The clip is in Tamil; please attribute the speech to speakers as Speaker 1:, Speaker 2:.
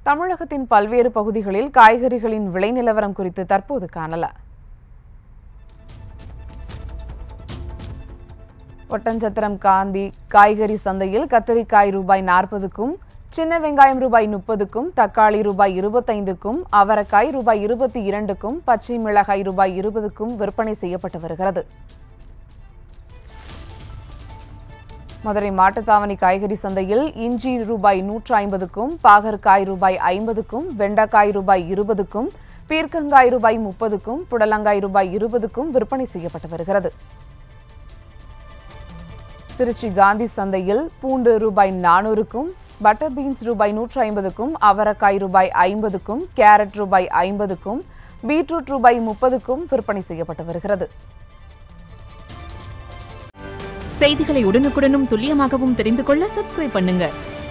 Speaker 1: தமிழகத்தின் பல்வேறு பகுதிகளில் காய்கறிகளின் விலை நிலவரம் குறித்து தற்போது காணல ஒட்டஞ்சத்திரம் காந்தி காய்கறி சந்தையில் கத்தரிக்காய் ரூபாய் நாற்பதுக்கும் சின்ன வெங்காயம் ரூபாய் முப்பதுக்கும் தக்காளி ரூபாய் இருபத்தைந்துக்கும் அவரைக்காய் ரூபாய் இருபத்தி இரண்டுக்கும் பச்சை மிளகாய் ரூபாய் இருபதுக்கும் விற்பனை செய்யப்பட்டு வருகிறது மதுரை மாட்டுத்தாவணி காய்கறி சந்தையில் இஞ்சி ரூபாய் நூற்று ஐம்பதுக்கும் பாகற்காய் ரூபாய் ஐம்பதுக்கும் வெண்டைக்காய் ரூபாய் இருபதுக்கும் பீர்க்கங்காய் ரூபாய் முப்பதுக்கும் புடலங்காய் ரூபாய் இருபதுக்கும் விற்பனை செய்யப்பட்டு வருகிறது திருச்சி காந்தி சந்தையில் பூண்டு ரூபாய் நானூறுக்கும் பட்டர் பீன்ஸ் ரூபாய் நூற்று ஐம்பதுக்கும் அவரைக்காய் ரூபாய் ஐம்பதுக்கும் கேரட் ரூபாய் ஐம்பதுக்கும் பீட்ரூட் ரூபாய் முப்பதுக்கும் விற்பனை செய்யப்பட்டு வருகிறது
Speaker 2: செய்திகளை உடனுக்குடனும் துல்லியமாகவும் தெரிந்து கொள்ள சப்ஸ்கிரைப் பண்ணுங்க